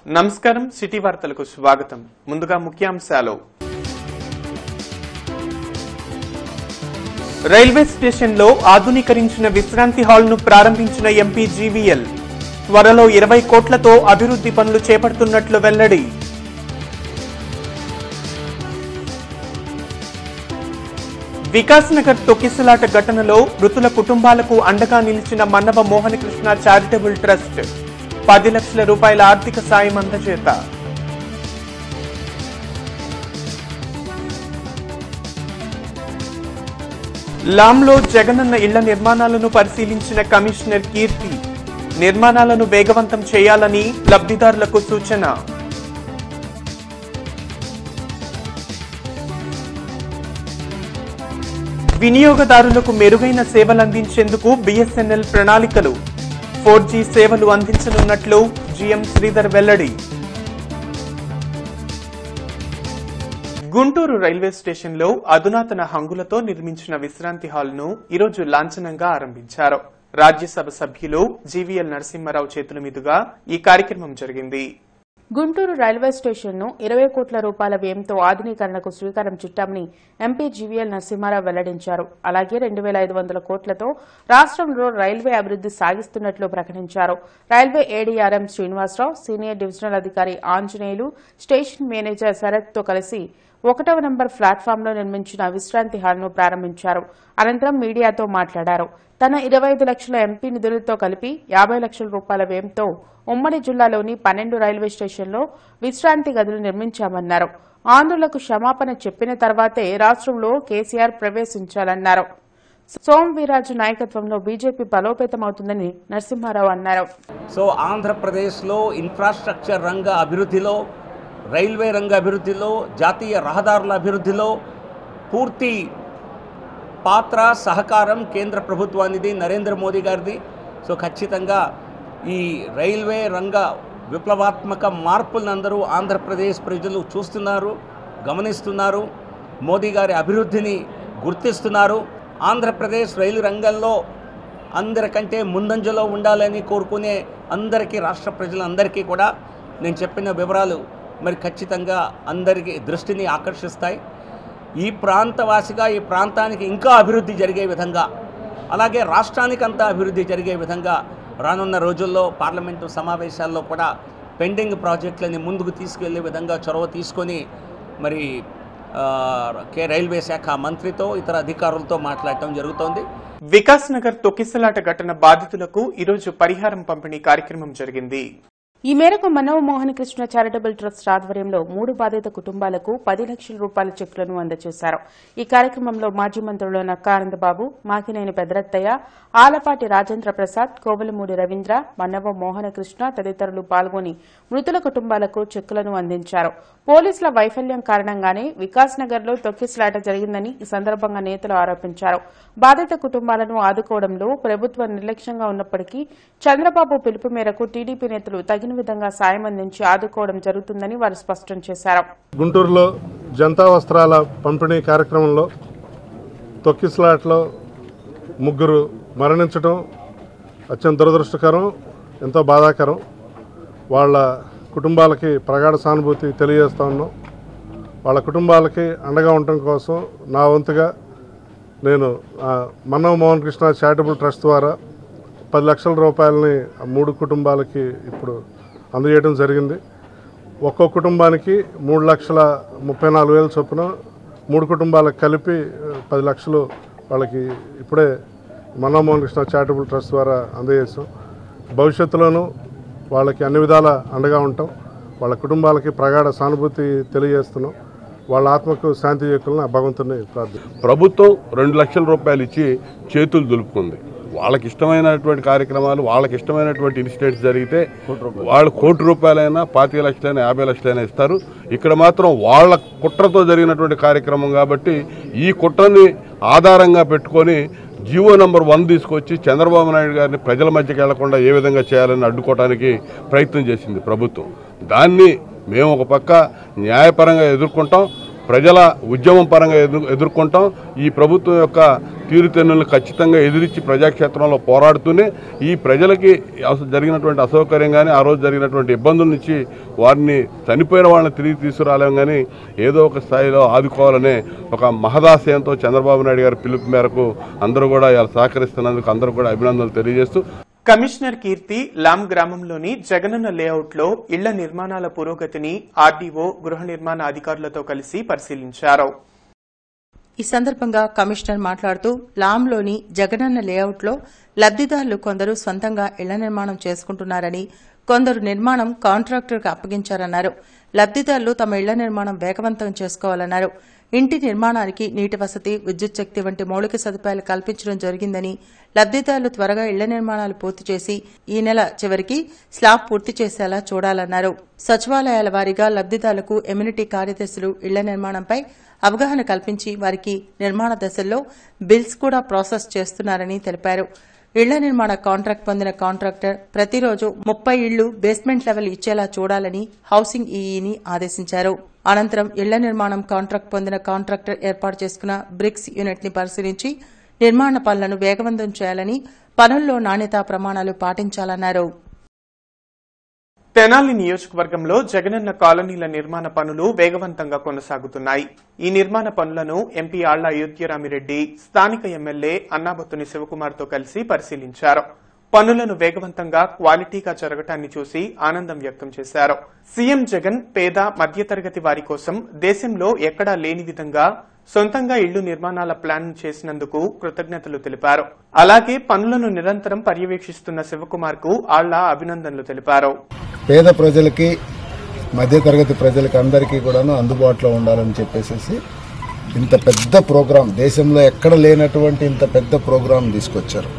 నమస్కారం సిటీ వార్తలకు స్వాగతం ముందుగా ముఖ్యాంశాలు రైల్వే స్టేషన్లో ఆధునీకరించిన విశ్రాంతి హాల్ను ప్రారంభించిన ఎంపీ జీవీఎల్ త్వరలో ఇరవై కోట్లతో అభివృద్ధి పనులు చేపడుతున్నట్లు వెల్లడి వికాస్ నగర్ తొక్కిసలాట ఘటనలో మృతుల కుటుంబాలకు అండగా నిలిచిన మన్నవ మోహనకృష్ణ చారిటబుల్ ట్రస్ట్ పది లక్షల రూపాయల ఆర్థిక సాయం అందజేత లాంలో జగనన్న ఇళ్ల నిర్మాణాలను పరిశీలించిన కమిషనర్ కీర్తి నిర్మాణాలను వేగవంతం చేయాలని లబ్ధిదారులకు సూచన వినియోగదారులకు మెరుగైన సేవలందించేందుకు బిఎస్ఎన్ఎల్ ప్రణాళికలు ఫోర్ జీ సేవలు అందించనున్నట్లు జిఎం శ్రీధర్ వెల్లడి గుంటూరు రైల్వే స్టేషన్లో అధునాతన హంగులతో నిర్మించిన విశ్రాంతి హాల్ను ఈరోజు లాంఛనంగా ఆరంభించారు రాజ్యసభ సభ్యులు జీవీఎల్ నరసింహారావు చేతుల మీదుగా ఈ కార్యక్రమం జరిగింది గుంటూరు రైల్వే స్టేషన్ను ఇరవై కోట్ల రూపాయల వ్యయంతో ఆధునీకరణకు శ్రీకారం చుట్టామని ఎంపీ జీవీఎల్ నరసింహారావు వెల్లడించారు అలాగే రెండు వేల ఐదు వందల కోట్లతో రాష్ట్రంలో రైల్వే అభివృద్ధి సాగిస్తున్నట్లు ప్రకటించారు railway ADRM Srinivasarao senior divisional అధికారి ఆంజనేయులు స్టేషన్ మేనేజర్ శరత్తో కలిసి ఒకటవ నంబర్ ప్లాట్ఫామ్లో నిర్మించిన విశ్రాంతి హాల్ను ప్రారంభించారు అనంతరం మీడియాతో మాట్లాడారు తన ఇరవై ఐదు లక్షల ఎంపీ నిధులతో కలిపి యాభై లక్షల రూపాయల వ్యయంతో ఉమ్మడి జిల్లాలోని పన్నెండు రైల్వే స్టేషన్లో విశ్రాంతి గదులు నిర్మించామన్నారు ఆంధ్రులకు క్షమాపణ చెప్పిన తర్వాతే రాష్ట్రంలో కేసీఆర్ ప్రవేశించాలన్నారు సోమ్ వీరాజు నాయకత్వంలో బీజేపీ బలోపేతమవుతుందని నరసింహారావు అన్నారు సో ఆంధ్రప్రదేశ్లో ఇన్ఫ్రాస్ట్రక్చర్ రంగ అభివృద్ధిలో రైల్వే రంగ అభివృద్ధిలో జాతీయ రహదారుల అభివృద్ధిలో పూర్తి పాత్ర సహకారం కేంద్ర ప్రభుత్వానిది నరేంద్ర మోదీ గారిది సో ఖచ్చితంగా ఈ రైల్వే రంగ విప్లవాత్మక మార్పులందరూ ఆంధ్రప్రదేశ్ ప్రజలు చూస్తున్నారు గమనిస్తున్నారు మోదీ గారి అభివృద్ధిని గుర్తిస్తున్నారు ఆంధ్రప్రదేశ్ రైలు రంగంలో అందరికంటే ముందంజలో ఉండాలని కోరుకునే అందరికీ రాష్ట్ర ప్రజలందరికీ కూడా నేను చెప్పిన వివరాలు మరి ఖచ్చితంగా అందరికీ దృష్టిని ఆకర్షిస్తాయి ఈ ప్రాంతవాసిగా ఈ ప్రాంతానికి ఇంకా అభివృద్ధి జరిగే విధంగా అలాగే రాష్ట్రానికి అంతా అభివృద్ధి జరిగే విధంగా రానున్న రోజుల్లో పార్లమెంటు సమావేశాల్లో కూడా పెండింగ్ ప్రాజెక్టులని ముందుకు తీసుకెళ్లే విధంగా చొరవ తీసుకొని మరి ఆ, కే రైల్వే శాఖ మంత్రితో ఇతర అధికారులతో మాట్లాడటం జరుగుతోంది వికాస్ నగర్ తొక్కిసలాట ఘటన బాధితులకు ఈరోజు పరిహారం పంపిణీ కార్యక్రమం జరిగింది ఈ మేరకు మనవ మోహన్ కృష్ణ చారిటబుల్ ట్రస్ట్ ఆధ్వర్యంలో మూడు బాధిత కుటుంబాలకు పది లక్షల రూపాయల చెక్కులను అందజేశారు ఈ కార్యక్రమంలో మాజీ మంత్రులు నక్కా ఆనందబాబు మాకినేని పెదరత్తయ్య ఆలపాటి రాజేంద్ర ప్రసాద్ కోవలమూడి రవీంద్ర మన్నవ మోహన కృష్ణ తదితరులు పాల్గొని మృతుల కుటుంబాలకు చెక్కులను అందించారు పోలీసుల వైఫల్యం కారణంగానే వికాస్ నగర్ లో తొక్కిసలాట జరిగిందని ఈ సందర్భంగా నేతలు ఆరోపించారు బాధిత కుటుంబాలను ఆదుకోవడంలో ప్రభుత్వం నిర్లక్ష్యంగా ఉన్నప్పటికీ చంద్రబాబు పిలుపు మేరకు టీడీపీ నేతలు తగిన విధంగా సాయం అందించి ఆదుకోవడం జరుగుతుందని వారు స్పష్టం చేశారు గుంటూరులో జనతా వస్త్రాల పంపిణీ కార్యక్రమంలో తొక్కిసలాట్లో ముగ్గురు మరణించడం అత్యంత దురదృష్టకరం ఎంతో బాధాకరం వాళ్ళ కుటుంబాలకి ప్రగాఢ సానుభూతి తెలియజేస్తా ఉన్నాం వాళ్ళ కుటుంబాలకి అండగా ఉండటం కోసం నా వంతుగా నేను ఆ, మన్నవ మోహన్ కృష్ణ చారిటబుల్ ట్రస్ట్ ద్వారా పది లక్షల రూపాయలని ఆ మూడు కుటుంబాలకి ఇప్పుడు అందజేయడం జరిగింది ఒక్కో కుటుంబానికి మూడు లక్షల ముప్పై నాలుగు వేల చొప్పున మూడు కుటుంబాలకు కలిపి ఆ, పది లక్షలు వాళ్ళకి ఇప్పుడే మన్మోహన్ కృష్ణ చారిటబుల్ ట్రస్ట్ ద్వారా అందజేసాం భవిష్యత్తులోనూ వాళ్ళకి అన్ని విధాల అండగా ఉంటాం వాళ్ళ కుటుంబాలకి ప్రగాఢ సానుభూతి తెలియజేస్తున్నాం వాళ్ళ ఆత్మకు శాంతి చేకూలని ఆ భగవంతుని ప్రార్థిస్తున్నాం ప్రభుత్వం రెండు లక్షల రూపాయలు ఇచ్చి చేతులు దులుపుకుంది వాళ్ళకి ఇష్టమైనటువంటి కార్యక్రమాలు వాళ్ళకి ఇష్టమైనటువంటి ఇన్సిడెంట్స్ జరిగితే వాళ్ళు కోటి రూపాయలైనా పాతిక లక్షలైనా యాభై లక్షలైనా ఇస్తారు ఇక్కడ మాత్రం వాళ్ళ కుట్రతో జరిగినటువంటి కార్యక్రమం కాబట్టి ఈ కుట్రని ఆధారంగా పెట్టుకొని జీవో నంబర్ వన్ తీసుకొచ్చి చంద్రబాబు నాయుడు గారిని ప్రజల మధ్యకి వెళ్లకుండా ఏ విధంగా చేయాలని అడ్డుకోవడానికి ప్రయత్నం చేసింది ప్రభుత్వం దాన్ని మేము ఒక పక్క న్యాయపరంగా ఎదుర్కొంటాం ప్రజల ఉద్యమం పరంగా ఎదురు ఎదుర్కొంటాం ఈ ప్రభుత్వం యొక్క తీరుతెన్నులను ఖచ్చితంగా ఎదిరించి ప్రజాక్షేత్రంలో పోరాడుతూనే ఈ ప్రజలకి అస- జరిగినటువంటి అసౌకర్యం కానీ ఆ రోజు జరిగినటువంటి ఇబ్బందుల నుంచి వారిని చనిపోయిన వాళ్ళని తిరిగి తీసుకురాలేం కానీ ఏదో ఒక స్థాయిలో ఆదుకోవాలనే ఒక మహదాశయంతో చంద్రబాబు నాయుడు గారి పిలుపు మేరకు అందరూ కూడా ఇలా సహకరిస్తున్నందుకు అందరూ కూడా అభినందనలు తెలియజేస్తూ కమిషనర్ కీర్తి లామ్ గ్రామంలోని జగనన్న లేఅవుట్లో ఇళ్ల నిర్మాణాల పురోగతిని ఆర్డీఓ గృహ నిర్మాణ అధికారులతో కలిసి పరిశీలించారు ఈ సందర్భంగా కమిషనర్ మాట్లాడుతూ లాంలోని జగనన్న లేఅవుట్లో లబ్దిదారులు కొందరు సొంతంగా ఇళ్ల నిర్మాణం చేసుకుంటున్నారని కొందరు నిర్మాణం కాంట్రాక్టర్కు అప్పగించారన్నారు లబ్దిదారులు తమ ఇళ్ల నిర్మాణం వేగవంతం చేసుకోవాలన్నారు ఇంటి నిర్మాణానికి నీటి వసతి విద్యుత్ శక్తి వంటి మౌలిక సదుపాయాలు కల్పించడం జరిగిందని లబ్దిదారులు త్వరగా ఇళ్ల నిర్మాణాలు పూర్తి చేసి ఈ నెల చివరికి స్లాబ్ పూర్తి చేసేలా చూడాలన్నారు సచివాలయాల వారీగా లబ్దిదారులకు ఎమ్యూనిటీ కార్యదర్శులు ఇళ్ల నిర్మాణంపై అవగాహన కల్పించి వారికి నిర్మాణ దశల్లో బిల్స్ కూడా ప్రాసెస్ చేస్తున్నారని తెలిపారు ఇళ్ల నిర్మాణ కాంట్రాక్ట్ పొందిన కాంట్రాక్టర్ ప్రతిరోజు ముప్పై ఇళ్లు బేస్మెంట్ లెవెల్ ఇచ్చేలా చూడాలని హౌసింగ్ ఈఈని ఆదేశించారు అనంతరం ఇళ్ల నిర్మాణం కాంట్రాక్ట్ పొందిన కాంట్రాక్టర్ ఏర్పాటు చేసుకున్న బ్రిక్స్ యూనిట్ ని పరిశీలించి నిర్మాణ పనులను వేగవంతం చేయాలని పనుల్లో నాణ్యతా ప్రమాణాలు పాటించాలన్నారు తెనాలి నియోజకవర్గంలో జగనన్న కాలనీల నిర్మాణ పనులు వేగవంతంగా కొనసాగుతున్నాయి ఈ నిర్మాణ పనులను ఎంపీ ఆళ్ల అయోధ్యరామిరెడ్డి స్థానిక ఎమ్మెల్యే అన్నాబత్తుని శివకుమార్తో కలిసి పరిశీలించారు పనులను వేగవంతంగా క్వాలిటీగా జరగటాన్ని చూసి ఆనందం వ్యక్తం చేశారు సీఎం జగన్ పేద మధ్యతరగతి వారి కోసం దేశంలో ఎక్కడా లేని విధంగా సొంతంగా ఇళ్లు నిర్మాణాల ప్లాన్ చేసినందుకు కృతజ్ఞతలు తెలిపారు అలాగే పనులను నిరంతరం పర్యవేక్షిస్తున్న శివకుమార్ కు ఆళ్ల అభినందనలు తెలిపారు పేద ప్రజలకి మధ్యతరగతి ప్రజలకి అందరికీ కూడాను అందుబాటులో ఉండాలని చెప్పేసి ఇంత పెద్ద ప్రోగ్రాం దేశంలో ఎక్కడ లేనటువంటి ఇంత పెద్ద ప్రోగ్రాం తీసుకొచ్చారు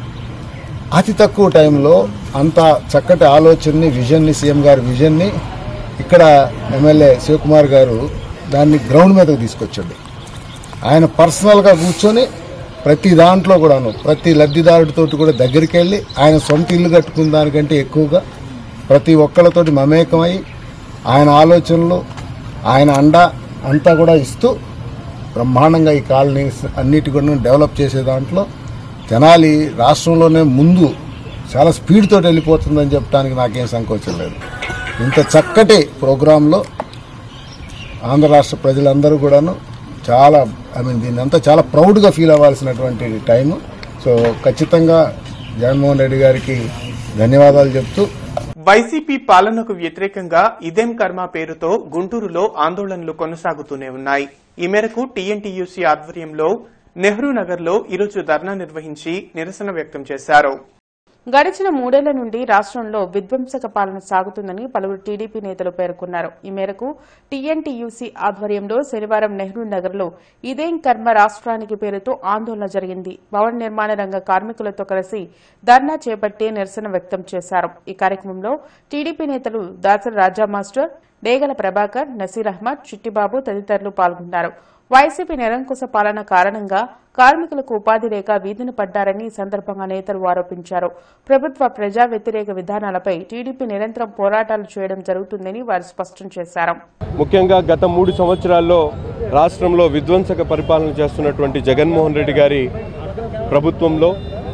అతి తక్కువ టైంలో అంత చక్కటి ఆలోచనని విజన్ని సీఎం గారి విజన్ని ఇక్కడ ఎమ్మెల్యే శివకుమార్ గారు దాన్ని గ్రౌండ్ మీదకు తీసుకొచ్చాడు ఆయన పర్సనల్గా కూర్చొని ప్రతి దాంట్లో కూడాను ప్రతి లబ్ధిదారుడితో కూడా దగ్గరికి వెళ్ళి ఆయన సొంత ఇల్లు కట్టుకున్న దానికంటే ఎక్కువగా ప్రతి ఒక్కళ్ళతోటి మమేకమై ఆయన ఆలోచనలు ఆయన అండ అంతా కూడా ఇస్తూ బ్రహ్మాండంగా ఈ కాలనీస్ అన్నిటి కూడా డెవలప్ చేసే దాంట్లో తెనాలి రాష్ట్రంలోనే ముందు చాలా స్పీడ్ తోటి వెళ్ళిపోతుందని చెప్పడానికి నాకేం సంకోచం లేదు ఇంత చక్కటి ప్రోగ్రాంలో ఆంధ్ర రాష్ట్ర ప్రజలందరూ కూడాను చాలా ఐ మీన్ దీన్ని అంతా చాలా ప్రౌడ్గా ఫీల్ అవ్వాల్సినటువంటి టైము సో ఖచ్చితంగా జగన్మోహన్ రెడ్డి గారికి ధన్యవాదాలు చెప్తూ వైసీపీ పాలనకు వ్యతిరేకంగా ఇదేం కర్మ పేరుతో గుంటూరులో ఆందోళనలు కొనసాగుతూనే ఉన్నాయి ఈ మేరకు టీఎన్టీయూసీ ఆధ్వర్యంలో నెహ్రూ నగర్లో ఈరోజు ధర్నా నిర్వహించి నిరసన వ్యక్తం చేశారు గడిచిన మూడేళ్ల నుండి రాష్ట్రంలో విధ్వంసక పాలన సాగుతుందని పలువురు టీడీపీ నేతలు పేర్కొన్నారు ఈ మేరకు టీఎన్టీయూసీ ఆధ్వర్యంలో శనివారం నెహ్రూ నగర్లో ఇదేం కర్మ రాష్ట్రానికి పేరుతో ఆందోళన జరిగింది భవన నిర్మాణ రంగ కార్మికులతో కలిసి ధర్నా చేపట్టి నిరసన వ్యక్తం చేశారు ఈ కార్యక్రమంలో టీడీపీ నేతలు దాసరి రాజా మాస్టర్ డేగల ప్రభాకర్ నసీర్ అహ్మద్ చిట్టిబాబు తదితరులు పాల్గొన్నారు వైసీపీ నిరంకుశ పాలన కారణంగా కార్మికులకు ఉపాధి లేక వీధిన పడ్డారని ఈ సందర్భంగా నేతలు ఆరోపించారు ప్రభుత్వ ప్రజా వ్యతిరేక విధానాలపై టీడీపీ నిరంతరం పోరాటాలు చేయడం జరుగుతుందని వారు స్పష్టం చేశారు ముఖ్యంగా గత మూడు సంవత్సరాల్లో రాష్ట్రంలో విధ్వంసక పరిపాలన చేస్తున్నటువంటి జగన్మోహన్ రెడ్డి గారి ప్రభుత్వంలో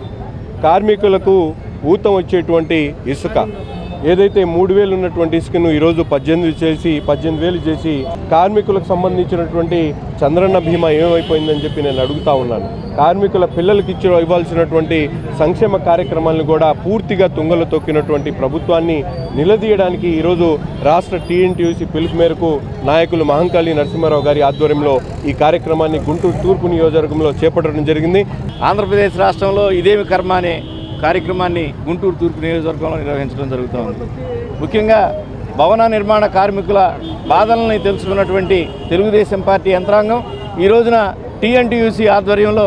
కార్మికులకు ఊతం వచ్చేటువంటి ఇసుక ఏదైతే మూడు వేలు ఉన్నటువంటి ఇసుకను ఈరోజు పద్దెనిమిది చేసి పద్దెనిమిది వేలు చేసి కార్మికులకు సంబంధించినటువంటి చంద్రన్న బీమా ఏమైపోయిందని చెప్పి నేను అడుగుతా ఉన్నాను కార్మికుల పిల్లలకి ఇచ్చి ఇవ్వాల్సినటువంటి సంక్షేమ కార్యక్రమాలను కూడా పూర్తిగా తుంగలో తొక్కినటువంటి ప్రభుత్వాన్ని నిలదీయడానికి ఈరోజు రాష్ట్ర టీఎన్టీయూసీ పిలుపు మేరకు నాయకులు మహంకాళి నరసింహారావు గారి ఆధ్వర్యంలో ఈ కార్యక్రమాన్ని గుంటూరు తూర్పు నియోజకవర్గంలో చేపట్టడం జరిగింది ఆంధ్రప్రదేశ్ రాష్ట్రంలో ఇదేమి కర్మ అనే కార్యక్రమాన్ని గుంటూరు తూర్పు నియోజకవర్గంలో నిర్వహించడం జరుగుతోంది ముఖ్యంగా భవన నిర్మాణ కార్మికుల బాధలని తెలుసుకున్నటువంటి తెలుగుదేశం పార్టీ యంత్రాంగం ఈ రోజున టీఎన్టీయూసీ ఆధ్వర్యంలో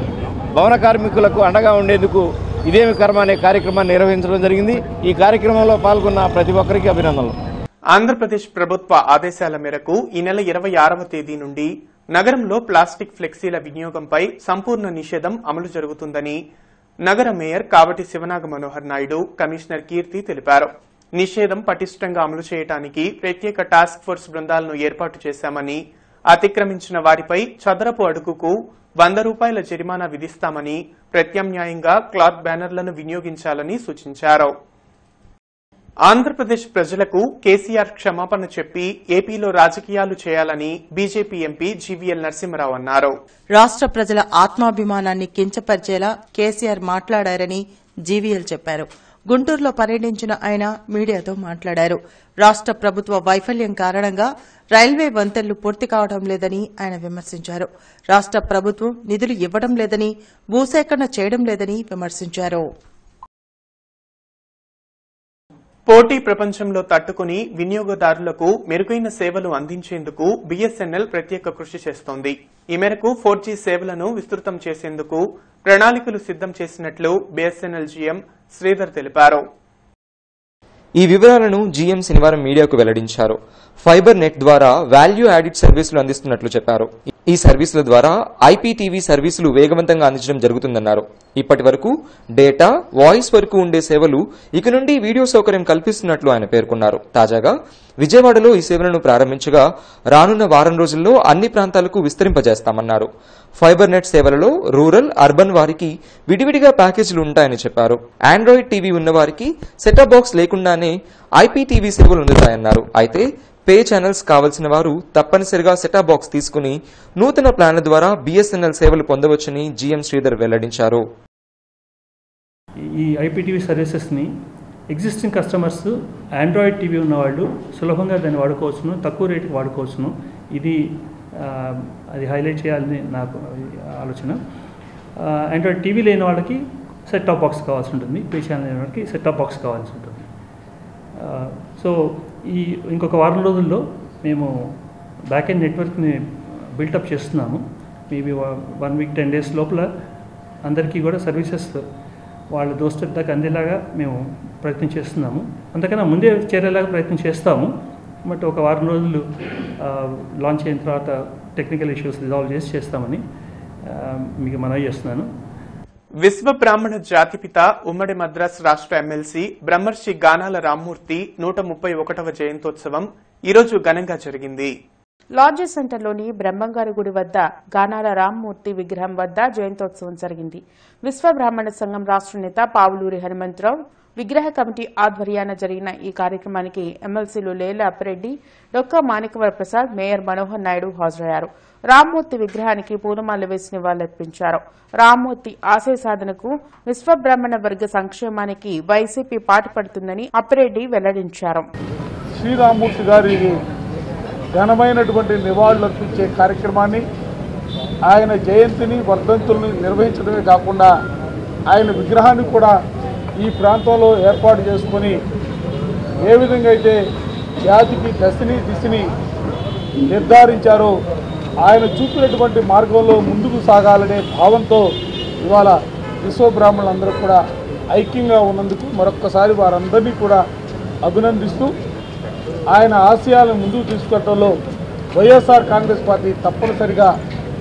భవన కార్మికులకు అండగా ఉండేందుకు ఇదేమి కర్మ అనే కార్యక్రమాన్ని నిర్వహించడం జరిగింది ఈ కార్యక్రమంలో పాల్గొన్న ప్రతి ఒక్కరికి అభినందనలు ఆంధ్రప్రదేశ్ ప్రభుత్వ ఆదేశాల మేరకు ఈ నెల ఇరవై ఆరవ తేదీ నుండి నగరంలో ప్లాస్టిక్ ఫ్లెక్సీల వినియోగంపై సంపూర్ణ నిషేధం అమలు జరుగుతుందని నగర మేయర్ కావటి శివనాగ మనోహర్ నాయుడు కమిషనర్ కీర్తి తెలిపారు నిషేధం పటిష్టంగా అమలు చేయడానికి ప్రత్యేక టాస్క్ ఫోర్స్ బృందాలను ఏర్పాటు చేశామని అతిక్రమించిన వారిపై చదరపు అడుగుకు వంద రూపాయల జరిమానా విధిస్తామని ప్రత్యామ్నాయంగా క్లాత్ బ్యానర్లను వినియోగించాలని సూచించారు ఆంధ్రప్రదేశ్ ప్రజలకు కేసీఆర్ క్షమాపణ చెప్పి ఏపీలో రాజకీయాలు చేయాలని బీజేపీ ఎంపీ జీవీఎల్ నరసింహరావు అన్నారు రాష్ట్ర ప్రజల ఆత్మాభిమానాన్ని కించపరిచేలా కేసీఆర్ మాట్లాడారని జీవీఎల్ చెప్పారు గుంటూరులో పర్యటించిన ఆయన మీడియాతో మాట్లాడారు రాష్ట్ర ప్రభుత్వ వైఫల్యం కారణంగా రైల్వే వంతెనలు పూర్తి కావడం లేదని ఆయన విమర్శించారు రాష్ట్ర ప్రభుత్వం నిధులు ఇవ్వడం లేదని భూసేకరణ చేయడం లేదని విమర్శించారు పోటీ ప్రపంచంలో తట్టుకుని వినియోగదారులకు మెరుగైన సేవలు అందించేందుకు బీఎస్ఎన్ఎల్ ప్రత్యేక కృషి చేస్తోంది ఈ మేరకు ఫోర్ జీ సేవలను విస్తృతం చేసేందుకు ప్రణాళికలు సిద్దం చేసినట్లు బీఎస్ఎన్ఎల్ జీఎం శ్రీధర్ తెలిపారు ఈ వివరాలను జీఎం శనివారం మీడియాకు వెల్లడించారు ఫైబర్ నెట్ ద్వారా వాల్యూ యాడిడ్ సర్వీసులు అందిస్తున్నట్లు చెప్పారు ఈ సర్వీసుల ద్వారా ఐపీటీవీ సర్వీసులు వేగవంతంగా అందించడం జరుగుతుందన్నారు ఇప్పటి వరకు డేటా వాయిస్ వరకు ఉండే సేవలు ఇక నుండి వీడియో సౌకర్యం కల్పిస్తున్నట్లు ఆయన పేర్కొన్నారు తాజాగా విజయవాడలో ఈ సేవలను ప్రారంభించగా రానున్న వారం రోజుల్లో అన్ని ప్రాంతాలకు విస్తరింపజేస్తామన్నారు ఫైబర్ నెట్ సేవలలో రూరల్ అర్బన్ వారికి విడివిడిగా ప్యాకేజీలు ఉంటాయని చెప్పారు ఆండ్రాయిడ్ టీవీ ఉన్న వారికి సెటప్ బాక్స్ లేకుండానే ఐపీటీవీ సేవలు అందుతాయన్నారు అయితే పే ఛానల్స్ కావలసిన వారు తప్పనిసరిగా సెటప్ బాక్స్ తీసుకుని నూతన ప్లాన్ల ద్వారా బీఎస్ఎన్ఎల్ సేవలు పొందవచ్చని జీఎం శ్రీధర్ వెల్లడించారు ఈ ఐపీటీవీ సర్వీసెస్ని ఎగ్జిస్టింగ్ కస్టమర్స్ ఆండ్రాయిడ్ టీవీ ఉన్నవాళ్ళు సులభంగా దాన్ని వాడుకోవచ్చును తక్కువ రేటుకి వాడుకోవచ్చును ఇది ఆ, అది హైలైట్ చేయాలని నాకు ఆలోచన ఆండ్రాయిడ్ టీవీ లేని వాళ్ళకి సెట్ టాప్ బాక్స్ కావాల్సి ఉంటుంది పే ఛానల్ లేని వాళ్ళకి సెట్ టాప్ బాక్స్ కావాల్సి ఉంటుంది ఆ, సో ఈ ఇంకొక వారం రోజుల్లో మేము బ్యాక్ ఎండ్ నెట్వర్క్ని బిల్టప్ చేస్తున్నాము maybe one week ten days లోపల అందరికీ కూడా సర్వీసెస్ వాళ్ళ దోస్టెప్ దాకా అందేలాగా మేము ప్రయత్నం చేస్తున్నాము అంతకన్నా ముందే చేరేలాగా ప్రయత్నం చేస్తాము బట్ ఒక వారం రోజులు లాంచ్ అయిన తర్వాత టెక్నికల్ ఇష్యూస్ రిజాల్వ్ చేసి చేస్తామని ఆ, మీకు మనవి చేస్తున్నాను విశ్వ బ్రాహ్మణ జాతిపిత ఉమ్మడి మద్రాస్ రాష్ట్ర ఎమ్మెల్సీ బ్రహ్మర్షి గానాల రామ్మూర్తి నూట ముప్పై ఒకటవ జయంతోత్సవం ఈరోజు ఘనంగా జరిగింది లాడ్జీ సెంటర్లోని బ్రహ్మంగారి గుడి వద్ద గానాల రామ్మూర్తి విగ్రహం వద్ద జయంతోత్సవం జరిగింది విశ్వ బ్రాహ్మణ సంఘం రాష్ట్ర నేత పావులూరి హనుమంతరావు విగ్రహ కమిటీ ఆధ్వర్యాన జరిగిన ఈ కార్యక్రమానికి ఎమ్మెల్సీలు లేల అప్పిరెడ్డి డొక్క మాణికవర ప్రసాద్ మేయర్ మనోహర్ నాయుడు హాజరయ్యారు రామ్మూర్తి విగ్రహానికి పూలమాల వేసి నివాళులర్పించారు రామ్మూర్తి ఆశయ సాధనకు విశ్వబ్రాహ్మణ వర్గ సంక్షేమానికి వైసీపీ పాటుపడుతుందని అప్పిరెడ్డి వెల్లడించారు శ్రీరామూర్తి గారి ఘనమైనటువంటి నివాళులు అర్పించే కార్యక్రమాన్ని ఆయన జయంతిని వర్ధంతుల్ని నిర్వహించడమే కాకుండా ఆయన విగ్రహాన్ని కూడా ఈ ప్రాంతంలో ఏర్పాటు చేసుకొని ఏ విధంగా అయితే జాతికి దశని దిశని నిర్ధారించారో ఆయన చూపినటువంటి మార్గంలో ముందుకు సాగాలనే భావంతో ఇవాళ విశ్వబ్రాహ్మణులందరూ కూడా ఐక్యంగా ఉన్నందుకు మరొక్కసారి వారందరినీ కూడా అభినందిస్తూ ఆయన ఆశయాలను ముందుకు తీసుకెళ్లడంలో వైఎస్ఆర్ కాంగ్రెస్ పార్టీ తప్పనిసరిగా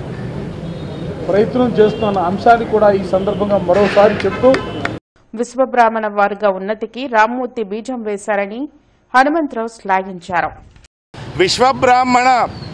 ప్రయత్నం చేస్తున్న అంశాన్ని కూడా ఈ సందర్భంగా మరోసారి చెప్తూ విశ్వబ్రాహ్మణ వర్గ ఉన్నతికి రామ్మూర్తి బీజం వేశారని హనుమంతరావు శ్లాఘించారు విశ్వబ్రాహ్మణ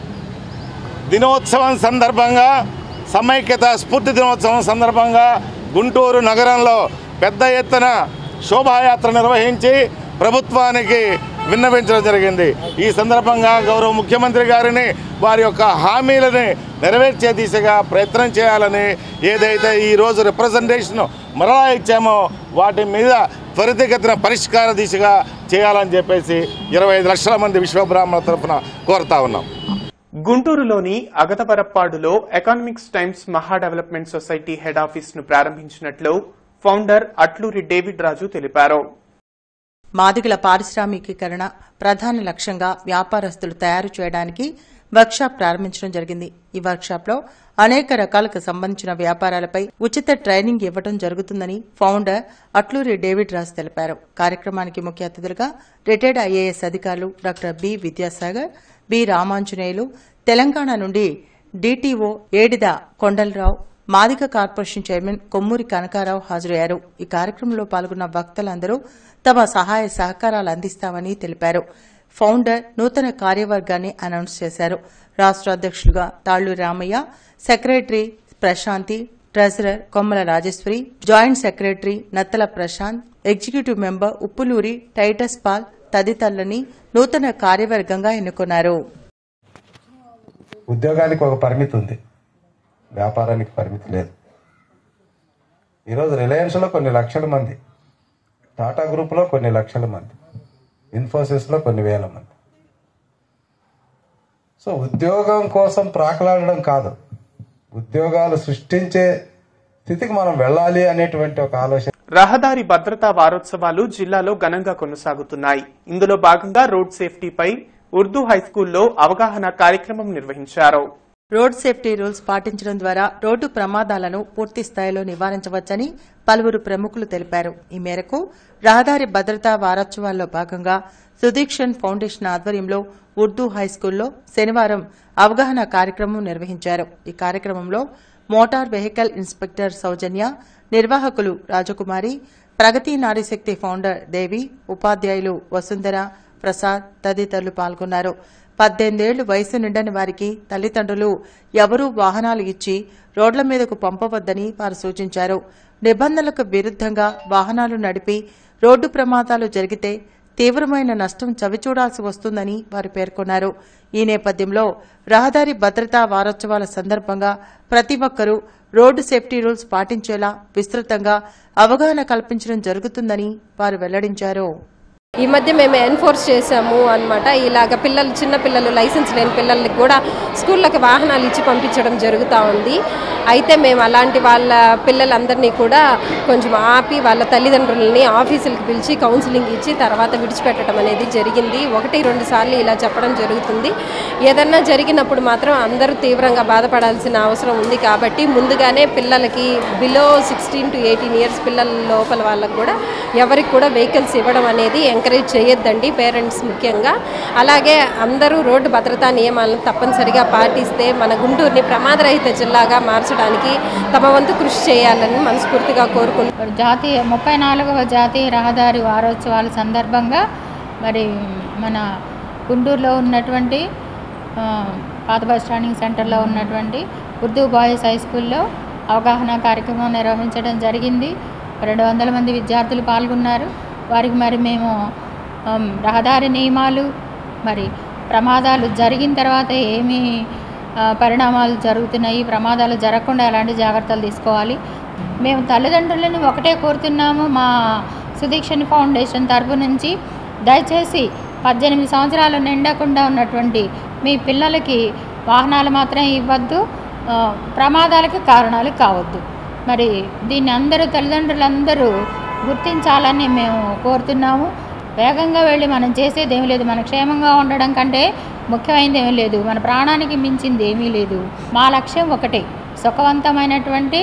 దినోత్సవం సందర్భంగా సమైక్యత స్ఫూర్తి దినోత్సవం సందర్భంగా గుంటూరు నగరంలో పెద్ద ఎత్తున శోభాయాత్ర నిర్వహించి ప్రభుత్వానికి విన్నవించడం జరిగింది ఈ సందర్భంగా గౌరవ ముఖ్యమంత్రి గారిని వారి యొక్క హామీలని నెరవేర్చే దిశగా ప్రయత్నం చేయాలని ఏదైతే ఈరోజు రిప్రజెంటేషన్ మరలా ఇచ్చామో వాటి మీద త్వరితగతిన పరిష్కార దిశగా చేయాలని చెప్పేసి ఇరవై ఐదు లక్షల మంది విశ్వబ్రాహ్మణ తరఫున కోరుతా ఉన్నాం గుంటూరులోని అగతవరప్పాడులో economics times Maha development society head office ను ప్రారంభించినట్లు ఫౌండర్ అట్లూరి డేవిడ్ రాజు తెలిపారు మాదిగల పారిశ్రామికీకరణ ప్రధాన లక్ష్యంగా వ్యాపారస్తులు తయారు చేయడానికి వర్క్షాప్ ప్రారంభించడం జరిగింది ఈ వర్క్షాప్లో అనేక రకాలకు సంబంధించిన వ్యాపారాలపై ఉచిత ట్రైనింగ్ ఇవ్వడం జరుగుతుందని ఫౌండర్ అట్లూరి డేవిడ్ రాజ్ తెలిపారు కార్యక్రమానికి ముఖ్య అతిథులుగా రిటైర్డ్ ఐఏఎస్ అధికారులు doctor B Vidyasagar B Ramanjaneyulu Telangana నుండి డీటీఓ ఏడిద కొండలరావు మాదిక కార్పొరేషన్ చైర్మన్ కొమ్మూరి కనకారావు హాజరయ్యారు ఈ కార్యక్రమంలో పాల్గొన్న వక్తలందరూ తమ సహాయ సహకారాలు అందిస్తామని తెలిపారు ఫౌండర్ నూతన కార్యవర్గాన్ని అనౌన్స్ చేశారు రాష్ట్ర అధ్యక్షులుగా తాళ్లు Ramayya secretary Prashanti treasurer Kommala Rajeshwari joint secretary Nattala Prashanth executive member Uppuluri Titus Paul తదితరులని నూతన కార్యవర్గంగా ఎన్నుకున్నారు ఉద్యోగానికి ఒక పరిమితి ఉంది వ్యాపారానికి పరిమితి లేదు ఈరోజు రిలయన్స్లో కొన్ని లక్షల మంది టాటా గ్రూప్లో కొన్ని లక్షల మంది ఇన్ఫోసిస్లో కొన్ని వేల మంది సో ఉద్యోగం కోసం ప్రాకలాడడం కాదు ఉద్యోగాలు సృష్టించే స్థితికి మనం వెళ్ళాలి అనేటువంటి ఒక ఆలోచన రహదారి భద్రతా వారోత్సవాలు జిల్లాలో ఘనంగా కొనసాగుతున్నాయి ఇందులో భాగంగా రోడ్ సేఫ్టీపై ఉర్దూ హైస్కూల్లో అవగాహన కార్యక్రమం నిర్వహించారు రోడ్ సేఫ్టీ రూల్స్ పాటించడం ద్వారా రోడ్డు ప్రమాదాలను పూర్తి స్థాయిలో నివారించవచ్చని పలువురు ప్రముఖులు తెలిపారు ఈ మేరకు రహదారి భద్రతా వారోత్సవాల్లో భాగంగా సుదీక్షణ్ ఫౌండేషన్ ఆధ్వర్యంలో ఉర్దూ హైస్కూల్లో శనివారం అవగాహన కార్యక్రమం నిర్వహించారు ఈ కార్యక్రమంలో మోటార్ వెహికల్ ఇన్స్పెక్టర్ సౌజన్య నిర్వాహకులు రాజకుమారి ప్రగతి నారీశక్తి ఫౌండర్ దేవి ఉపాధ్యాయులు వసుంధర ప్రసాద్ తదితరులు పాల్గొన్నారు పద్దెనిమిదేళ్లు వయసు నిండని వారికి తల్లిదండ్రులు ఎవరూ వాహనాలు ఇచ్చి రోడ్ల మీదకు పంపవద్దని వారు సూచించారు నిబంధనలకు విరుద్దంగా వాహనాలు నడిపి రోడ్డు ప్రమాదాలు జరిగితే తీవ్రమైన నష్టం చవిచూడాల్సి వస్తుందని వారు పేర్కొన్నారు ఈ నేపథ్యంలో రహదారి భద్రతా వారోత్సవాల సందర్భంగా ప్రతి ఒక్కరూ రోడ్డు సేఫ్టీ రూల్స్ పాటించేలా విస్తృతంగా అవగాహన కల్పించడం జరుగుతుందని వారు వెల్లడించారు ఈ మధ్య మేము ఎన్ఫోర్స్ చేసాము అనమాట ఇలాగ పిల్లలు చిన్న పిల్లలు లైసెన్స్ లేని పిల్లలకి కూడా స్కూళ్ళకి వాహనాలు ఇచ్చి పంపించడం జరుగుతూ ఉంది అయితే మేము అలాంటి వాళ్ళ పిల్లలందరినీ కూడా కొంచెం ఆపి వాళ్ళ తల్లిదండ్రులని ఆఫీసులకు పిలిచి కౌన్సిలింగ్ ఇచ్చి తర్వాత విడిచిపెట్టడం అనేది జరిగింది ఒకటి రెండు సార్లు ఇలా చెప్పడం జరుగుతుంది ఏదన్నా జరిగినప్పుడు మాత్రం అందరూ తీవ్రంగా బాధపడాల్సిన అవసరం ఉంది కాబట్టి ముందుగానే పిల్లలకి below sixteen to eighteen years పిల్లల లోపల వాళ్ళకు కూడా ఎవరికి కూడా వెహికల్స్ ఇవ్వడం అనేది ఎంకరేజ్ చేయొద్దండి పేరెంట్స్ ముఖ్యంగా అలాగే అందరూ రోడ్డు భద్రతా నియమాలను తప్పనిసరిగా పాటిస్తే మన గుంటూరుని ప్రమాదరహిత జిల్లాగా మార్చడానికి తమ వంతు కృషి చేయాలని మనస్ఫూర్తిగా కోరుకుంటున్నాను జాతీయ ముప్పై నాలుగవ జాతీయ రహదారి వారోత్సవాల సందర్భంగా మరి మన గుంటూరులో ఉన్నటువంటి ఆ, పాత బస్ స్టాండింగ్ సెంటర్లో ఉన్నటువంటి ఉర్దూ బాయ్స్ హై స్కూల్లో అవగాహన కార్యక్రమం నిర్వహించడం జరిగింది రెండు వందల మంది విద్యార్థులు పాల్గొన్నారు వారికి మరి మేము ఆమ్, రహదారి నియమాలు మరి ప్రమాదాలు జరిగిన తర్వాత ఏమి ఆ, పరిణామాలు జరుగుతున్నాయి ప్రమాదాలు జరగకుండా ఎలాంటి జాగ్రత్తలు తీసుకోవాలి మేము తల్లిదండ్రులను ఒకటే కోరుతున్నాము మా సుదీక్షణ ఫౌండేషన్ తరపు నుంచి దయచేసి పద్దెనిమిది సంవత్సరాలు నిండకుండా ఉన్నటువంటి మీ పిల్లలకి వాహనాలు మాత్రం ఇవ్వద్దు ఆ, ప్రమాదాలకు కారణాలు కావద్దు మరి దీన్ని అందరూ తల్లిదండ్రులందరూ గుర్తించాలని మేము కోరుతున్నాము వేగంగా వెళ్ళి మనం చేసేది ఏమీ లేదు మన క్షేమంగా ఉండడం కంటే ముఖ్యమైనది ఏమీ లేదు మన ప్రాణానికి మించింది ఏమీ లేదు మా లక్ష్యం ఒకటే సుఖవంతమైనటువంటి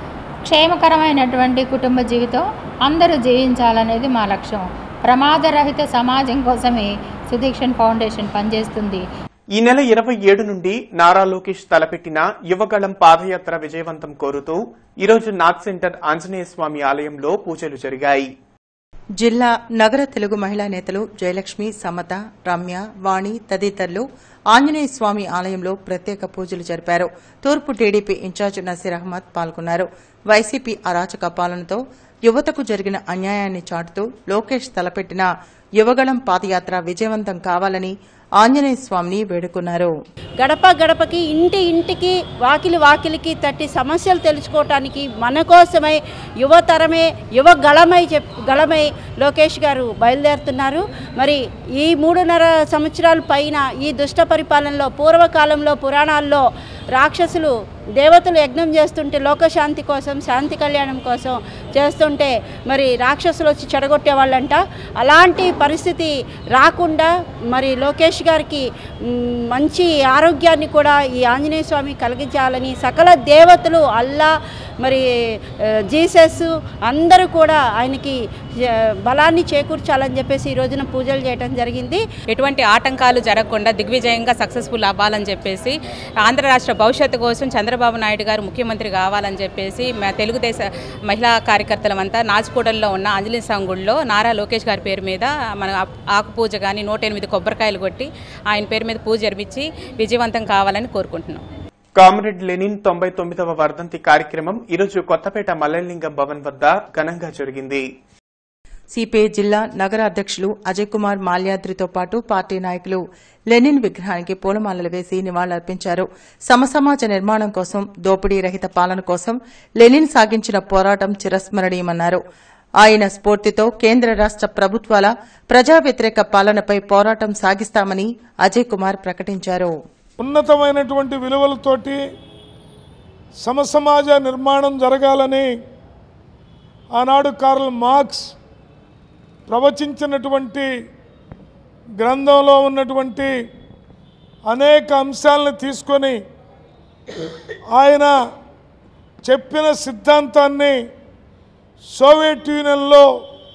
క్షేమకరమైనటువంటి కుటుంబ జీవితం అందరూ జీవించాలనేది మా లక్ష్యం ప్రమాదరహిత సమాజం కోసమే సుదీక్షణ్ ఫౌండేషన్ పనిచేస్తుంది ఈ నెల ఇరవై ఏడు నుండి నారా లోకేష్ తలపెట్టిన యువగళం పాదయాత్ర విజయవంతం కోరుతూ ఈరోజు నాగ్ సెంటర్ ఆంజనేయ స్వామి ఆలయంలో పూజలు జరిగాయి జిల్లా నగర తెలుగు మహిళా నేతలు జయలక్ష్మి సమత రమ్య వాణి తదితరులు ఆంజనేయ స్వామి ఆలయంలో ప్రత్యేక పూజలు జరిపారు తూర్పు టీడీపీ ఇన్ఛార్జ్ నసీర్ అహ్మద్ పాల్గొన్నారు వైసీపీ అరాచక పాలనతో యువతకు జరిగిన అన్యాయాన్ని చాటుతూ లోకేష్ తలపెట్టిన యువగళం పాదయాత్ర విజయవంతం కావాలని ఆంజనేయ స్వామిని వేడుకున్నారు గడప గడపకి ఇంటి ఇంటికి వాకిలి వాకిలికి తట్టి సమస్యలు తెలుసుకోవటానికి మన కోసమై యువతరమే యువ గళమై చెప్ గళమై లోకేష్ గారు బయలుదేరుతున్నారు మరి ఈ మూడున్నర సంవత్సరాల పైన ఈ దుష్ట పరిపాలనలో పూర్వకాలంలో పురాణాల్లో రాక్షసులు దేవతలు యజ్ఞం చేస్తుంటే లోకశాంతి కోసం శాంతి కళ్యాణం కోసం చేస్తుంటే మరి రాక్షసులు వచ్చి చెడగొట్టే వాళ్ళంట అలాంటి పరిస్థితి రాకుండా మరి లోకేష్ గారికి మ్, మంచి ఆరోగ్యాన్ని కూడా ఈ ఆంజనేయ స్వామి కలిగించాలని సకల దేవతలు అల్లా మరి ఆ, జీసస్ అందరూ కూడా ఆయనకి జ- బలాన్ని చేకూర్చాలని చెప్పేసి ఈ రోజున పూజలు చేయడం జరిగింది ఎటువంటి ఆటంకాలు జరగకుండా దిగ్విజయంగా సక్సెస్ఫుల్ అవ్వాలని చెప్పేసి ఆంధ్ర రాష్ట్ర భవిష్యత్తు కోసం చంద్రబాబు నాయుడు గారు ముఖ్యమంత్రి కావాలని చెప్పేసి మా తెలుగుదేశ మహిళా కార్యకర్తలమంతా నాచుకూడల్లో ఉన్న అంజలి సంగుళ్ళలో నారా లోకేష్ గారి పేరు మీద మన ఆ- ఆకు పూజ కానీ నూట ఎనిమిది కొబ్బరికాయలు కొట్టి ఆయన పేరు మీద పూజ జరిపించి విజయవంతం కావాలని కోరుకుంటున్నాం కామ్రేడ్ లెనిన్ తొంభై తొమ్మిదవ వర్ధంతి కార్యక్రమం ఈరోజు కొత్తపేట మల్లలింగం భవన్ వద్ద ఘనంగా జరిగింది సిపిఐ జిల్లా నగర అధ్యక్షులు అజయ్ కుమార్ మాల్యాద్రితో పాటు పార్టీ నాయకులు లెనిన్ విగ్రహానికి పూలమాలలు వేసి నివాళులర్పించారు సమసమాజ నిర్మాణం కోసం దోపిడీ రహిత పాలన కోసం లెనిన్ సాగించిన పోరాటం చిరస్మరణీయమన్నారు ఆయన స్ఫూర్తితో కేంద్ర రాష్ట ప్రభుత్వాల ప్రజా వ్యతిరేక పాలనపై పోరాటం సాగిస్తామని అజయ్ కుమార్ ప్రకటించారు ఉన్నతమైనటువంటి విలువలతోటి సమసమాజ నిర్మాణం జరగాలని ఆనాడు కార్ల్ మార్క్స్ ప్రవచించినటువంటి గ్రంథంలో ఉన్నటువంటి అనేక అంశాలను తీసుకొని ఆయన చెప్పిన సిద్ధాంతాన్ని సోవియట్ యూనియన్లో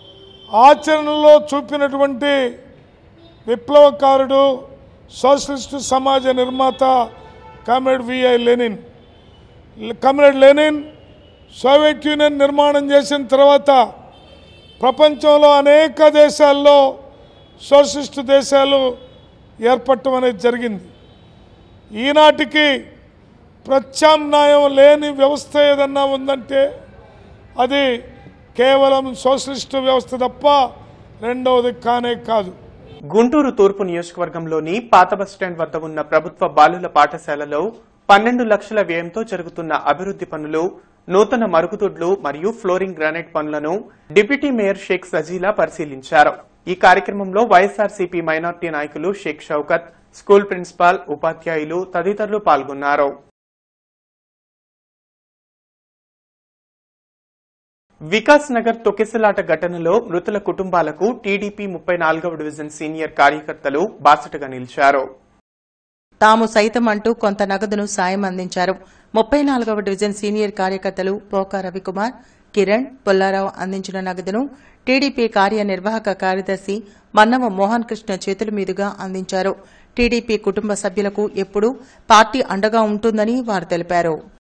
ఆచరణలో చూపినటువంటి విప్లవకారుడు సోషలిస్టు సమాజ నిర్మాత comrade V I Lenin comrade Lenin Soviet Union నిర్మాణం చేసిన తర్వాత ప్రపంచంలో అనేక దేశాల్లో సోషలిస్టు దేశాలు ఏర్పడటం అనేది జరిగింది ఈనాటికి ప్రత్యామ్నాయం లేని వ్యవస్థ ఏదన్నా ఉందంటే అది కేవలం సోషలిస్టు వ్యవస్థ తప్ప రెండవది కానే కాదు గుంటూరు తూర్పు నియోజకవర్గంలోని పాత బస్టాండ్ వద్ద ఉన్న ప్రభుత్వ బాలుల పాఠశాలలో పన్నెండు లక్షల వ్యయంతో జరుగుతున్న అభివృద్ది పనులు నూతన మరుగుదొడ్లు మరియు ఫ్లోరింగ్ గ్రానైట్ పనులను డిప్యూటీ మేయర్ షేక్ సజీలా పరిశీలించారు ఈ కార్యక్రమంలో వైఎస్ఆర్సీపీ మైనార్టీ నాయకులు షేక్ షౌకత్ స్కూల్ ప్రిన్సిపాల్ ఉపాధ్యాయులు తదితరులు పాల్గొన్నారు వికాస్ నగర్ తొక్కిసలాట ఘటనలో మృతుల కుటుంబాలకు టీడీపీ ముప్పై నాలుగవ డివిజన్ సీనియర్ కార్యకర్తలు బాసటగా నిలిచారు తాము సైతం అంటూ కొంత నగదును సాయం అందించారు ముప్పై నాలుగవ డివిజన్ సీనియర్ కార్యకర్తలు పోకా రవికుమార్ కిరణ్ పుల్లారావు అందించిన నగదును టీడీపీ కార్యనిర్వాహక కార్యదర్శి మన్నవ మోహన్ కృష్ణ చేతుల మీదుగా అందించారు టీడీపీ కుటుంబ సభ్యులకు ఎప్పుడూ పార్టీ అండగా ఉంటుందని వారు తెలిపారు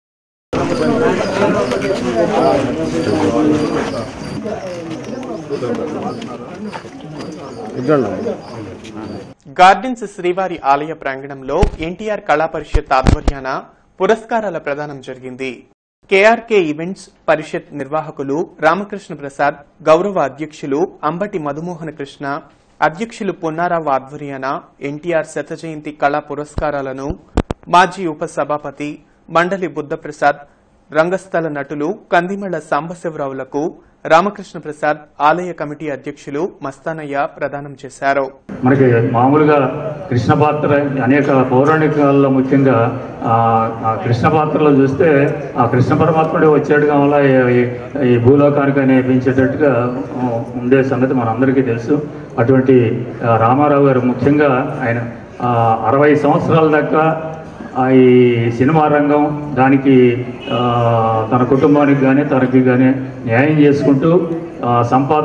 గార్డెన్స్ శ్రీవారి ఆలయ ప్రాంగణంలో ఎన్టీఆర్ కళా పరిషత్ ఆధ్వర్యాన పురస్కారాల ప్రదానం జరిగింది కేఆర్కే ఈవెంట్స్ పరిషత్ నిర్వాహకులు రామకృష్ణ ప్రసాద్ గౌరవ అధ్యక్షులు అంబటి మధుమోహన కృష్ణ అధ్యక్షులు పున్నారావు ఆధ్వర్యాన ఎన్టీఆర్ శత జయంతి కళా పురస్కారాలను మాజీ ఉపసభాపతి మండలి బుద్ధప్రసాద్ రంగస్థల నటులు కందిమళ్ల సాంబశివరావులకు రామకృష్ణ ప్రసాద్ ఆలయ కమిటీ అధ్యక్షులు మస్తానయ్య ప్రదానం చేశారు మనకి మామూలుగా కృష్ణ పాత్ర అనేక పౌరాణికాల్లో ముఖ్యంగా ఆ, ఆ కృష్ణ పాత్రలో చూస్తే ఆ కృష్ణ పరమాత్ముడే వచ్చాడు కావాలా ఈ- ఈ భూలోకానికి అనిపించేటట్టుగా ఆ, ఉండే సంగతి మనందరికీ తెలుసు అటువంటి ఆ, రామారావు గారు ముఖ్యంగా ఆయన ఆ, అరవై సంవత్సరాల దాకా ఆ, ఈ సినిమా రంగం దానికి ఆ, తన కుటుంబానికి కానీ తనకి కానీ న్యాయం చేసుకుంటూ ఆ,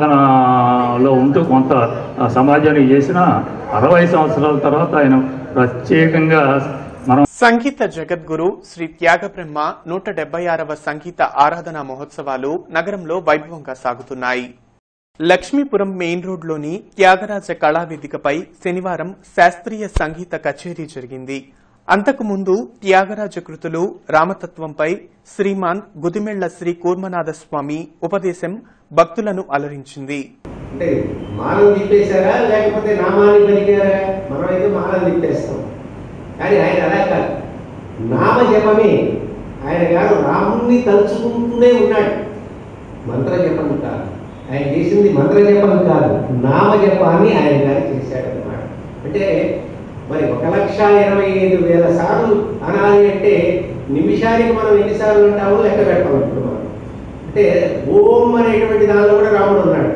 సంపాదనలో ఉంటూ కొంత ఆ, సమాజానికి చేసిన అరవై సంవత్సరాల తర్వాత ఆయన ప్రత్యేకంగా మనం సంగీత జగద్గురు శ్రీ త్యాగబ్రహ్మ నూట డెబ్బై ఆరవ సంగీత ఆరాధనా మహోత్సవాలు నగరంలో వైభవంగా సాగుతున్నాయి లక్ష్మీపురం మెయిన్ రోడ్లోని త్యాగరాజ కళావేదికపై శనివారం శాస్త్రీయ సంగీత కచేరీ జరిగింది అంతకుముందు త్యాగరాజ కృతులు రామతత్వంపై శ్రీమాన్ గుదిమెళ్ల శ్రీ కూర్మనాథ స్వామి ఉపదేశం భక్తులను అలరించింది అంటే మాలను తిప్పేశారా లేకపోతే నామాన్ని పలికారా మనం అయితే మాలను తిప్పేస్తాం కానీ ఆయన అలా కాదు నామ జపమే ఆయన గారు రాముణ్ణి తలుచుకుంటూనే ఉన్నాడు మంత్ర జపం కాదు ఆయన చేసింది మంత్ర జపం కాదు నామ జపాన్ని ఆయన గారు చేశాడు అన్నమాట అంటే మరి ఒక లక్ష ఇరవై ఐదు వేల సార్లు అనాలి అంటే నిమిషానికి మనం ఎన్నిసార్లు అంటామో లెక్క పెట్టాలి ఇప్పుడు మనం అంటే ఓం అనేటువంటి దానిలో కూడా రాముడు ఉన్నాడు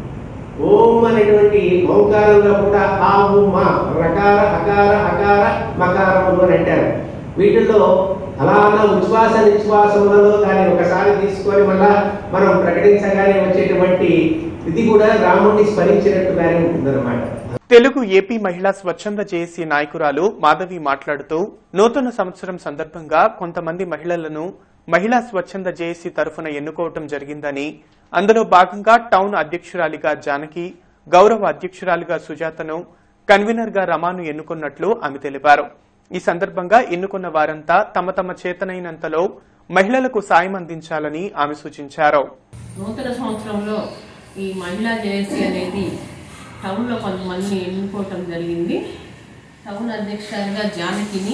ఓం అనేటువంటి ఓంకారంలో కూడా ఆ ఉ మా రకార అకార అకార మకారములు అని అంటారు వీటిల్లో అలా అన్న ఉచ్ఛ్వాస నిశ్వాసములలో దాన్ని ఒకసారి తీసుకొని మళ్ళా మనం ప్రకటించగానే వచ్చేటువంటి ఇది కూడా రాముడిని స్మరించినట్టుగానే ఉంటుందన్నమాట తెలుగు ఏపీ మహిళా స్వచ్ఛంద జేఏసీ నాయకురాలు మాధవి మాట్లాడుతూ నూతన సంవత్సరం సందర్భంగా కొంతమంది మహిళలను మహిళా స్వచ్ఛంద జేఏసీ తరఫున ఎన్నుకోవటం జరిగిందని అందులో భాగంగా టౌన్ అధ్యక్షురాలిగా జానకి గౌరవ అధ్యక్షురాలిగా సుజాతను కన్వీనర్ గా రమాను ఎన్నుకున్నట్లు ఆమె తెలిపారు ఈ సందర్భంగా ఎన్నుకున్న వారంతా తమ తమ చేతనైనంతలో మహిళలకు సాయం అందించాలని ఆమె సూచించారు నూతన సంవత్సరంలో ఈ మహిళా జేఏసీ అనేది టౌన్లో కొంతమందిని ఎన్నుకోవటం జరిగింది టౌన్ అధ్యక్షురాలుగా జానకిని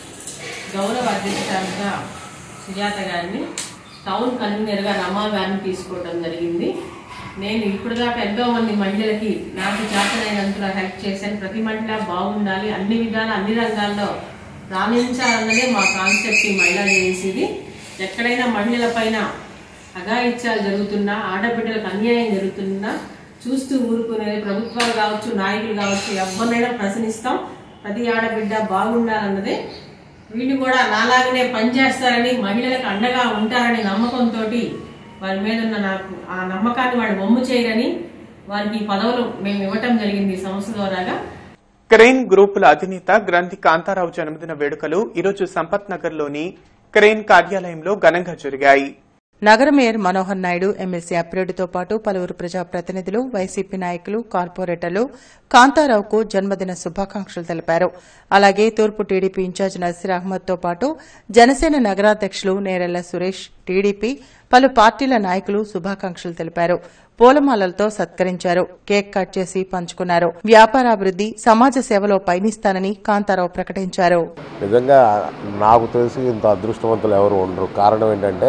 గౌరవ అధ్యక్షురాలుగా సుజాత గారిని టౌన్ కన్వీనర్గా రమా గారిని తీసుకోవడం జరిగింది నేను ఇప్పుడు దాకా ఎంతో మంది మహిళలకి నాకు చేతనైనంతలో హెల్ప్ చేశాను ప్రతి మహిళ బాగుండాలి అన్ని విధాలు అన్ని రంగాల్లో రాణించాలన్నదే మా కాన్సెప్ట్ ఈ మహిళా జేఏసీది ఎక్కడైనా మహిళల పైన అఘాయిత్యాలు జరుగుతున్నా ఆడబిడ్డలకు అన్యాయం జరుగుతున్నా చూస్తూ ఊరుకునేది ప్రభుత్వాలు కావచ్చు నాయకులు కావచ్చు ఎవరినైనా ప్రశ్నిస్తాం ప్రతి ఆడబిడ్డ బాగుండాలన్నదే వీళ్ళు కూడా నాలాగనే పనిచేస్తారని మహిళలకు అండగా ఉంటారని నమ్మకంతో వారి మీద ఉన్న నాకు ఆ నమ్మకాన్ని వాళ్ళు బొమ్ము చేయరని వారికి ఈ పదవులు మేము ఇవ్వటం జరిగింది ఈ సంస్థ ద్వారాగా క్రెయిన్ గ్రూపుల అధినేత గ్రంథి కాంతారావు జన్మదిన వేడుకలు ఈరోజు సంపత్ నగర్ లోని క్రెయిన్ కార్యాలయంలో ఘనంగా జరిగాయి నగర మేయర్ మనోహర్ నాయుడు ఎమ్మెల్సీ అప్పిరెడ్డితో పాటు పలువురు ప్రజాప్రతినిధులు వైసీపీ నాయకులు కార్పొరేటర్లు కాంతారావుకు జన్మదిన శుభాకాంక్షలు తెలిపారు అలాగే తూర్పు టీడీపీ ఇన్ఛార్జ్ నసీర్ అహ్మద్తో పాటు జనసేన నగరాధ్యక్షులు నేరెళ్ల సురేష్ టీడీపీ పలు పార్టీల నాయకులు శుభాకాంక్షలు తెలిపారు పూలమాలలతో సత్కరించారు కేక్ కట్ చేసి పంచుకున్నారు వ్యాపారాభివృద్ది సమాజ సేవలో పయనిస్తానని కాంతారావు ప్రకటించారు నిజంగా నాకు తెలిసి ఇంత అదృష్టవంతులు ఎవరు ఉండరు కారణం ఏంటంటే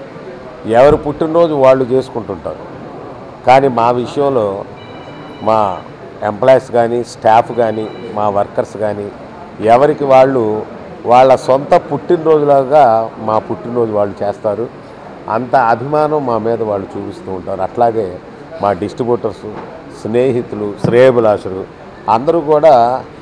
ఎవరు పుట్టినరోజు వాళ్ళు చేసుకుంటుంటారు కానీ మా విషయంలో మా ఎంప్లాయీస్ కానీ స్టాఫ్ కానీ మా వర్కర్స్ కానీ ఎవరికి వాళ్ళు వాళ్ళ సొంత పుట్టినరోజులాగా మా పుట్టినరోజు వాళ్ళు చేస్తారు అంత అభిమానం మా మీద వాళ్ళు చూపిస్తూ ఉంటారు అట్లాగే మా డిస్ట్రిబ్యూటర్స్ స్నేహితులు శ్రేయభిలాషులు అందరూ కూడా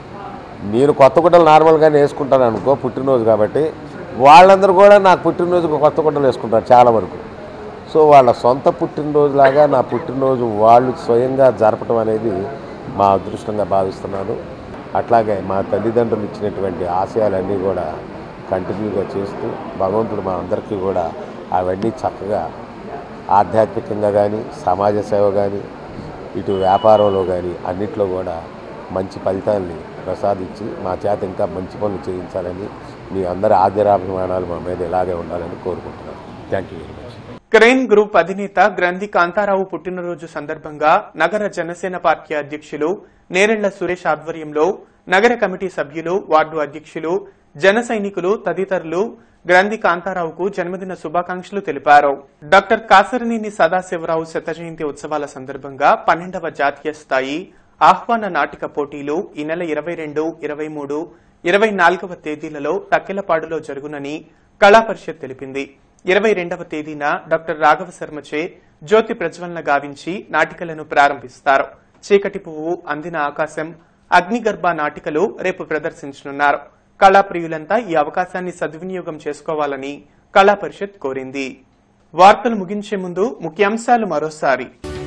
నేను కొత్త గుడ్డలు నార్మల్గానే వేసుకుంటాను అనుకో పుట్టినరోజు కాబట్టి వాళ్ళందరూ కూడా నాకు పుట్టినరోజుకు కొత్త గుడ్డలు వేసుకుంటారు చాలా వరకు సో వాళ్ళ సొంత పుట్టినరోజులాగా నా పుట్టినరోజు వాళ్ళు స్వయంగా జరపడం అనేది మా అదృష్టంగా భావిస్తున్నాను అట్లాగే మా తల్లిదండ్రులు ఇచ్చినటువంటి ఆశయాలన్నీ కూడా కంటిన్యూగా చేస్తూ భగవంతుడు మా అందరికీ కూడా అవన్నీ చక్కగా ఆధ్యాత్మికంగా కానీ సమాజ సేవ కానీ ఇటు వ్యాపారంలో కానీ అన్నిట్లో కూడా మంచి ఫలితాన్ని ప్రసాదించి మా చేత ఇంకా మంచి పనులు చేయించాలని మీ అందరి ఆదరాభిమానాలు మా మీద ఇలాగే ఉండాలని కోరుకుంటున్నాను thank you very much Crane group అధినేత గ్రంథి కాంతారావు పుట్టినరోజు సందర్భంగా నగర జనసేన పార్టీ అధ్యక్షులు నేరెళ్ల సురేష్ ఆధ్వర్యంలో నగర కమిటీ సభ్యులు వార్డు అధ్యక్షులు జన సైనికులు తదితరులు గ్రంథి కాంతారావుకు జన్మదిన శుభాకాంక్షలు తెలిపారు డాక్టర్ కాసరనేని సదాశివరావు శత జయంతి ఉత్సవాల సందర్భంగా పన్నెండవ జాతీయ స్థాయి ఆహ్వాన నాటిక పోటీలు ఈ నెల ఇరవై రెండు ఇరవై మూడు ఇరవై నాలుగవ తేదీలలో తక్కెలపాడులో జరుగునని కళా పరిషత్ తెలిపింది ఇరవై రెండవ తేదీన డాక్టర్ రాఘవ శర్మచే జ్యోతి ప్రజ్వలన గావించి నాటికలను ప్రారంభిస్తారు చీకటి పువ్వు అందిన ఆకాశం అగ్నిగర్భ నాటికలు రేపు ప్రదర్శించనున్నారు కళాప్రియులంతా ఈ అవకాశాన్ని సద్వినియోగం చేసుకోవాలని కళా పరిషత్ కోరింది వార్తలు ముగించే ముందు ముఖ్యాంశాలు మరోసారి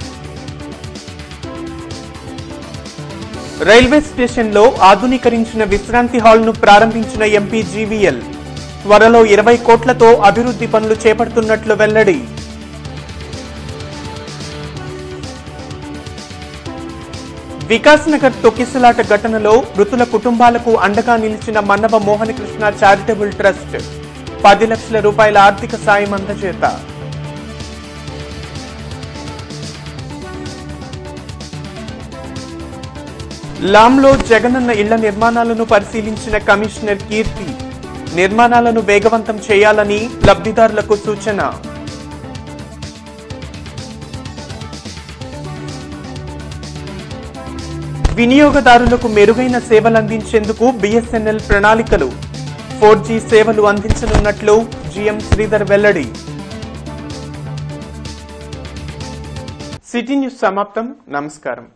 రైల్వే స్టేషన్లో ఆధునీకరించిన విశ్రాంతి హాల్ను ప్రారంభించిన ఎంపీ జీవీఎల్ త్వరలో ఇరవై కోట్లతో అభివృద్ధి పనులు చేపడుతున్నట్లు వెల్లడి వికాస్ నగర్ తొక్కిసలాట ఘటనలో మృతుల కుటుంబాలకు అండగా నిలిచిన మన్నవ మోహనకృష్ణ చారిటబుల్ ట్రస్ట్ పది లక్షల రూపాయల ఆర్థిక సాయం అందజేత లాంలో జగనన్న ఇళ్ల నిర్మాణాలను పరిశీలించిన కమిషనర్ కీర్తి నిర్మాణాలను వేగవంతం చేయాలని లబ్ధిదారులకు సూచన వినియోగదారులకు మెరుగైన సేవలందించేందుకు బిఎస్ఎన్ఎల్ ప్రణాళికలు ఫోర్ జీ సేవలు అందించనున్నట్లు జిఎం శ్రీధర్ వెల్లడి సిటీ న్యూస్ సమాప్తం నమస్కారం